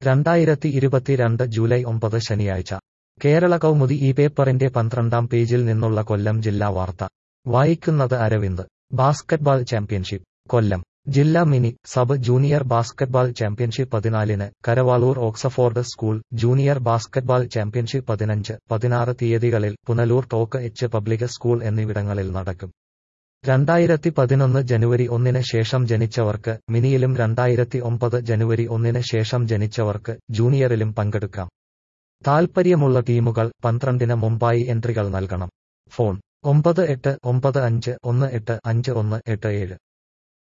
രണ്ടായിരത്തി ഇരുപത്തിരണ്ട് ജൂലൈ ഒമ്പത് ശനിയാഴ്ച കേരള കൗമുദി ഈ പേപ്പറിന്റെ പന്ത്രണ്ടാം പേജിൽ നിന്നുള്ള കൊല്ലം ജില്ലാ വാർത്ത വായിക്കുന്നത് അരവിന്ദ് ബാസ്കറ്റ്ബാൾ ചാമ്പ്യൻഷിപ്പ് കൊല്ലം ജില്ലാ mini sub junior basketball championship പതിനാലിന് Karavaloor Oxford school junior basketball championship പതിനഞ്ച് പതിനാറ് തീയതികളിൽ Punalur Toc H public school എന്നിവിടങ്ങളിൽ നടക്കും രണ്ടായിരത്തി പതിനൊന്ന് ജനുവരി ഒന്നിന് ശേഷം ജനിച്ചവർക്ക് മിനിയിലും രണ്ടായിരത്തി ഒമ്പത് ജനുവരി ഒന്നിന് ശേഷം ജനിച്ചവർക്ക് ജൂനിയറിലും പങ്കെടുക്കാം താൽപ്പര്യമുള്ള ടീമുകൾ പന്ത്രണ്ടിന് മുമ്പായി എൻട്രികൾ നൽകണം ഫോൺ ഒമ്പത് എട്ട് ഒമ്പത് അഞ്ച് ഒന്ന് എട്ട് അഞ്ച് ഒന്ന് എട്ട് ഏഴ്